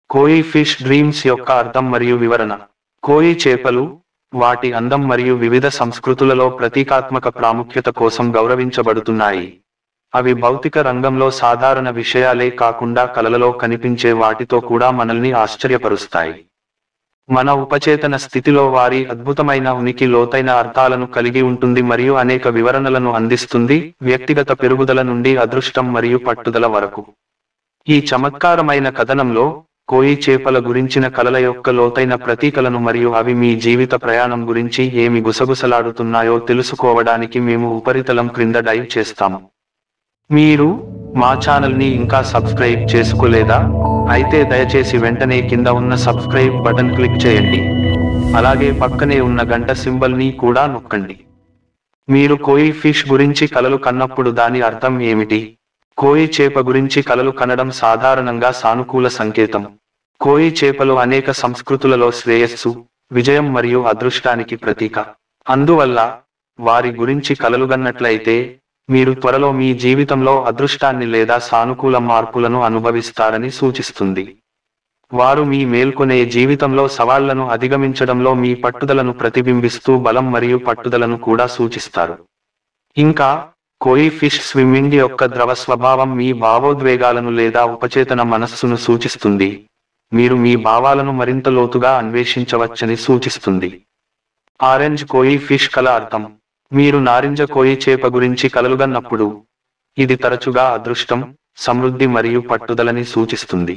కోయి fish dreams యొక్క అర్థం మరియు వివరణ కోయి చేపలు వాటి అందం మరియు వివిధ సంస్కృతులలో ప్రతీకాత్మక ప్రాముఖ్యత కోసం గౌరవించబడుతున్నాయి అవి భౌతిక రంగంలో సాధారణ విషయాలే కాకుండా కలలలో కనిపించే వాటితో కూడా మనల్ని ఆశ్చర్యపరుస్తాయి మన ఉపచేతన స్థితిలో వారి అద్భుతమైన ఉనికి లోతైన అర్థాలను కలిగి ఉంటుంది మరియు అనేక వివరణలను అందిస్తుంది వ్యక్తిగత పెరుగుదల నుండి అదృష్టం మరియు పట్టుదల వరకు ఈ చమత్కారమైన కథనంలో కోయి చేపల గురించిన కలల యొక్క లోతైన ప్రతీకలను మరియు అవి మీ జీవిత ప్రయాణం గురించి ఏమి గుసగుసలాడుతున్నాయో తెలుసుకోవడానికి మేము ఉపరితలం క్రింద డైవ్ చేస్తాము మీరు మా ఛానల్ ని ఇంకా సబ్స్క్రైబ్ చేసుకోలేదా అయితే దయచేసి వెంటనే కింద ఉన్న సబ్స్క్రైబ్ బటన్ క్లిక్ చేయండి అలాగే పక్కనే ఉన్న గంట సింబల్ ని కూడా నొక్కండి మీరు కోయి ఫిష్ గురించి కలలు కన్నప్పుడు దాని అర్థం ఏమిటి కోయి చేప గురించి కలలు కనడం సాధారణంగా సానుకూల సంకేతం కోయి చేపలు అనేక సంస్కృతులలో శ్రేయస్సు విజయం మరియు అదృష్టానికి ప్రతీక అందువల్ల వారి గురించి కలలుగన్నట్లయితే మీరు త్వరలో మీ జీవితంలో అదృష్టాన్ని లేదా సానుకూల మార్పులను అనుభవిస్తారని సూచిస్తుంది వారు మీ మేల్కొనే జీవితంలో సవాళ్లను అధిగమించడంలో మీ పట్టుదలను ప్రతిబింబిస్తూ బలం మరియు పట్టుదలను కూడా సూచిస్తారు ఇంకా కోయి ఫిష్ స్విమ్మింగ్ యొక్క ద్రవ స్వభావం మీ భావోద్వేగాలను లేదా ఉపచేతన మనస్సును సూచిస్తుంది మీరు మీ భావాలను మరింత లోతుగా అన్వేషించవచ్చని సూచిస్తుంది ఆరెంజ్ కోయి ఫిష్ కల అర్థం మీరు నారింజ కోయి చేప గురించి కలలుగన్నప్పుడు ఇది తరచుగా అదృష్టం సమృద్ధి మరియు పట్టుదలని సూచిస్తుంది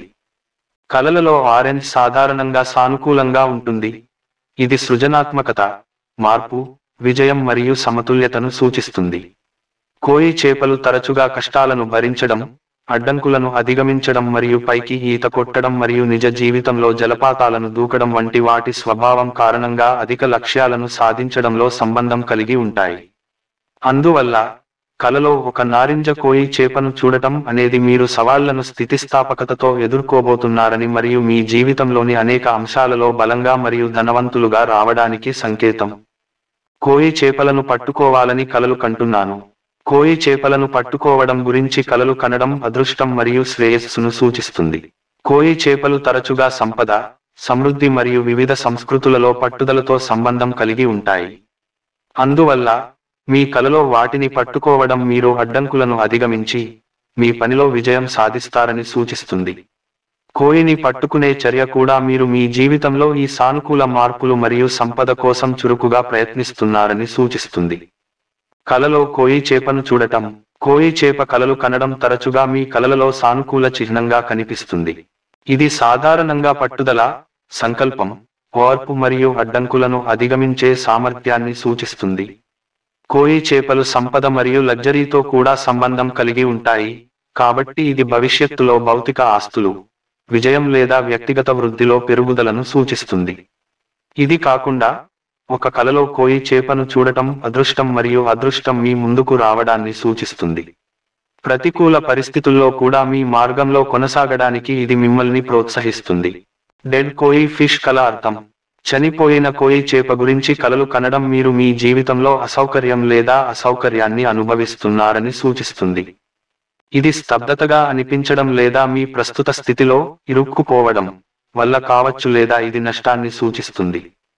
కలలలో ఆరెంజ్ సాధారణంగా సానుకూలంగా ఉంటుంది ఇది సృజనాత్మకత మార్పు విజయం మరియు సమతుల్యతను సూచిస్తుంది కోయి చేపలు తరచుగా కష్టాలను భరించడం అడ్డంకులను అధిగమించడం మరియు పైకి ఈత కొట్టడం మరియు నిజ జీవితంలో జలపాతాలను దూకడం వంటి వాటి స్వభావం కారణంగా అధిక లక్ష్యాలను సాధించడంలో సంబంధం కలిగి ఉంటాయి అందువల్ల కలలో ఒక నారింజ కోయి చేపను చూడటం అనేది మీరు సవాళ్లను స్థితిస్థాపకతతో ఎదుర్కోబోతున్నారని మరియు మీ జీవితంలోని అనేక అంశాలలో బలంగా మరియు ధనవంతులుగా రావడానికి సంకేతం కోయి చేపలను పట్టుకోవాలని కలలు కంటున్నాను కోయి చేపలను పట్టుకోవడం గురించి కలలు కనడం అదృష్టం మరియు శ్రేయస్సును సూచిస్తుంది కోయి చేపలు తరచుగా సంపద సమృద్ధి మరియు వివిధ సంస్కృతులలో పట్టుదలతో సంబంధం కలిగి ఉంటాయి అందువల్ల మీ కలలో వాటిని పట్టుకోవడం మీరు అడ్డంకులను అధిగమించి మీ పనిలో విజయం సాధిస్తారని సూచిస్తుంది కోయిని పట్టుకునే చర్య కూడా మీరు మీ జీవితంలో ఈ సానుకూల మార్పులు మరియు సంపద కోసం చురుకుగా ప్రయత్నిస్తున్నారని సూచిస్తుంది కలలో కోయి చేపను చూడటం కోయి చేప కలలు కనడం తరచుగా మీ కలలలో సానుకూల చిహ్నంగా కనిపిస్తుంది ఇది సాధారణంగా పట్టుదల సంకల్పం ఓర్పు మరియు అడ్డంకులను అధిగమించే సామర్థ్యాన్ని సూచిస్తుంది కోయి చేపలు సంపద మరియు లగ్జరీతో కూడా సంబంధం కలిగి ఉంటాయి కాబట్టి ఇది భవిష్యత్తులో భౌతిక ఆస్తులు విజయం లేదా వ్యక్తిగత వృద్ధిలో పెరుగుదలను సూచిస్తుంది ఇది కాకుండా ఒక కలలో కోయి చేపను చూడటం అదృష్టం మరియు అదృష్టం మీ ముందుకు రావడాన్ని సూచిస్తుంది ప్రతికూల పరిస్థితుల్లో కూడా మీ మార్గంలో కొనసాగడానికి ఇది మిమ్మల్ని ప్రోత్సహిస్తుంది డెడ్ కోయి ఫిష్ కల అర్థం చనిపోయిన కోయి చేప గురించి కలలు కనడం మీరు మీ జీవితంలో అసౌకర్యం లేదా అసౌకర్యాన్ని అనుభవిస్తున్నారని సూచిస్తుంది ఇది స్తబ్దతగా అనిపించడం లేదా మీ ప్రస్తుత స్థితిలో ఇరుక్కుపోవడం వల్ల కావచ్చు లేదా ఇది నష్టాన్ని సూచిస్తుంది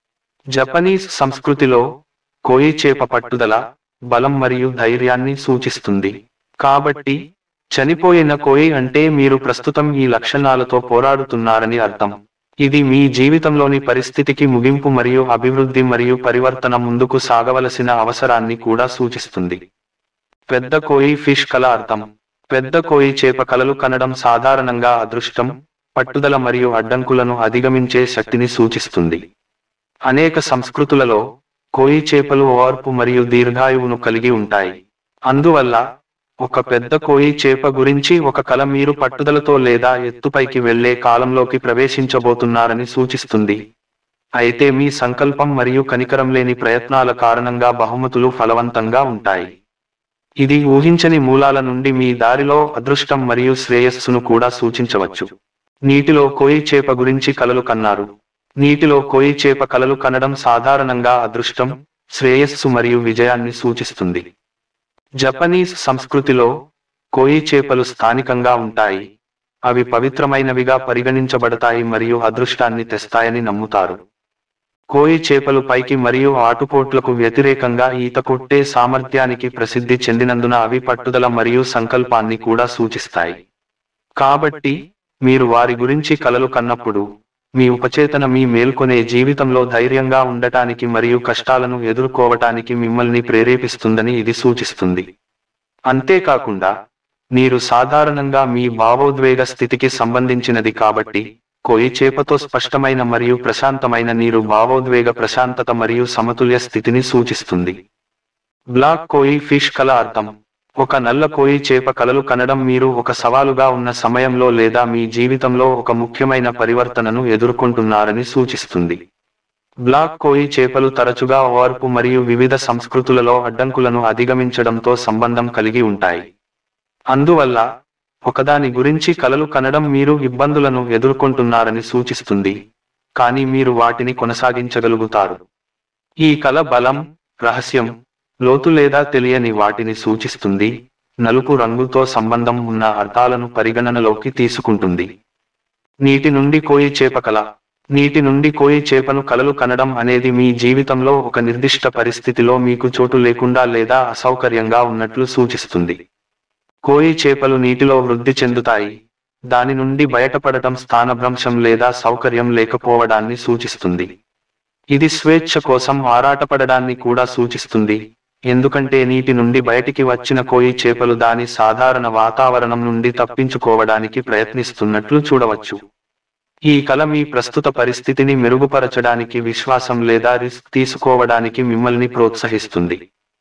జపనీస్ సంస్కృతిలో కోయి చేప పట్టుదల బలం మరియు ధైర్యాన్ని సూచిస్తుంది కాబట్టి చనిపోయిన కోయి అంటే మీరు ప్రస్తుతం ఈ లక్షణాలతో పోరాడుతున్నారని అర్థం ఇది మీ జీవితంలోని పరిస్థితికి ముగింపు మరియు అభివృద్ధి మరియు పరివర్తన ముందుకు సాగవలసిన అవసరాన్ని కూడా సూచిస్తుంది పెద్ద కోయి ఫిష్ కల అర్థం పెద్ద కోయి చేప కలలు కనడం సాధారణంగా అదృష్టం పట్టుదల మరియు అడ్డంకులను అధిగమించే శక్తిని సూచిస్తుంది అనేక సంస్కృతులలో కోయి చేపలు ఓర్పు మరియు దీర్ఘాయువును కలిగి ఉంటాయి అందువల్ల ఒక పెద్ద కోయి చేప గురించి ఒక కల మీరు పట్టుదలతో లేదా ఎత్తుపైకి వెళ్లే కాలంలోకి ప్రవేశించబోతున్నారని సూచిస్తుంది అయితే మీ సంకల్పం మరియు కనికరం లేని ప్రయత్నాల కారణంగా బహుమతులు ఫలవంతంగా ఉంటాయి ఇది ఊహించని మూలాల నుండి మీ దారిలో అదృష్టం మరియు శ్రేయస్సును కూడా సూచించవచ్చు నీటిలో కోయి చేప గురించి కలలు కన్నారు నీటిలో కోయి చేప కలలు కనడం సాధారణంగా అదృష్టం శ్రేయస్సు మరియు విజయాన్ని సూచిస్తుంది జపనీస్ సంస్కృతిలో కోయి చేపలు స్థానికంగా ఉంటాయి అవి పవిత్రమైనవిగా పరిగణించబడతాయి మరియు అదృష్టాన్ని తెస్తాయని నమ్ముతారు కోయి చేపలు పైకి మరియు ఆటుపోట్లకు వ్యతిరేకంగా ఈత కొట్టే సామర్థ్యానికి ప్రసిద్ధి చెందినందున అవి పట్టుదల మరియు సంకల్పాన్ని కూడా సూచిస్తాయి కాబట్టి మీరు వారి గురించి కలలు కన్నప్పుడు మీ ఉపచేతన మీ మేల్కొనే జీవితంలో ధైర్యంగా ఉండటానికి మరియు కష్టాలను ఎదుర్కోవటానికి మిమ్మల్ని ప్రేరేపిస్తుందని ఇది సూచిస్తుంది అంతేకాకుండా నీరు సాధారణంగా మీ భావోద్వేగ స్థితికి సంబంధించినది కాబట్టి కోయి చేపతో స్పష్టమైన మరియు ప్రశాంతమైన నీరు భావోద్వేగ ప్రశాంతత మరియు సమతుల్య స్థితిని సూచిస్తుంది బ్లాక్ కోయి ఫిష్ కల అర్థం ఒక నల్ల కోయి చేప కలలు కనడం మీరు ఒక సవాలుగా ఉన్న సమయంలో లేదా మీ జీవితంలో ఒక ముఖ్యమైన పరివర్తనను ఎదుర్కొంటున్నారని సూచిస్తుంది బ్లాక్ కోయి చేపలు తరచుగా ఓర్పు మరియు వివిధ సంస్కృతులలో అడ్డంకులను అధిగమించడంతో సంబంధం కలిగి ఉంటాయి అందువల్ల ఒకదాని గురించి కలలు కనడం మీరు ఇబ్బందులను ఎదుర్కొంటున్నారని సూచిస్తుంది కానీ మీరు వాటిని కొనసాగించగలుగుతారు ఈ కల బలం రహస్యం లోతు లేదా తెలియని వాటిని సూచిస్తుంది నలుపు రంగుతో సంబంధం ఉన్న అర్థాలను పరిగణనలోకి తీసుకుంటుంది నీటి నుండి కోయి చేప కల నీటి నుండి కోయి చేపను కలలు కనడం అనేది మీ జీవితంలో ఒక నిర్దిష్ట పరిస్థితిలో మీకు చోటు లేకుండా లేదా అసౌకర్యంగా ఉన్నట్లు సూచిస్తుంది కోయి చేపలు నీటిలో వృద్ధి చెందుతాయి దాని నుండి బయటపడటం స్థానభ్రంశం లేదా సౌకర్యం లేకపోవడాన్ని సూచిస్తుంది ఇది స్వేచ్ఛ కోసం ఆరాటపడడాన్ని కూడా సూచిస్తుంది ఎందుకంటే నీటి నుండి బయటికి వచ్చిన కోయి చేపలు దాని సాధారణ వాతావరణం నుండి తప్పించుకోవడానికి ప్రయత్నిస్తున్నట్లు చూడవచ్చు ఈ కల మీ ప్రస్తుత పరిస్థితిని మెరుగుపరచడానికి విశ్వాసం లేదా రిస్క్ తీసుకోవడానికి మిమ్మల్ని ప్రోత్సహిస్తుంది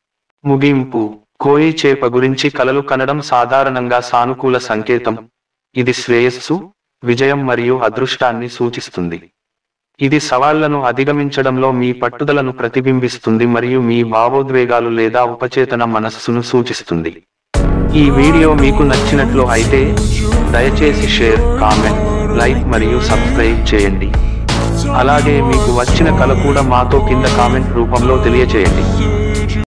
ముగింపు కోయి చేప గురించి కలలు కనడం సాధారణంగా సానుకూల సంకేతం ఇది శ్రేయస్సు విజయం మరియు అదృష్టాన్ని సూచిస్తుంది ఇది సవాళ్లను అధిగమించడంలో మీ పట్టుదలను ప్రతిబింబిస్తుంది మరియు మీ భావోద్వేగాలు లేదా ఉపచేతన మనస్సును సూచిస్తుంది ఈ వీడియో మీకు నచ్చినట్లు అయితే దయచేసి షేర్ కామెంట్ లైక్ మరియు సబ్స్క్రైబ్ చేయండి అలాగే మీకు వచ్చిన కల కూడా మాతో కింద కామెంట్ రూపంలో తెలియచేయండి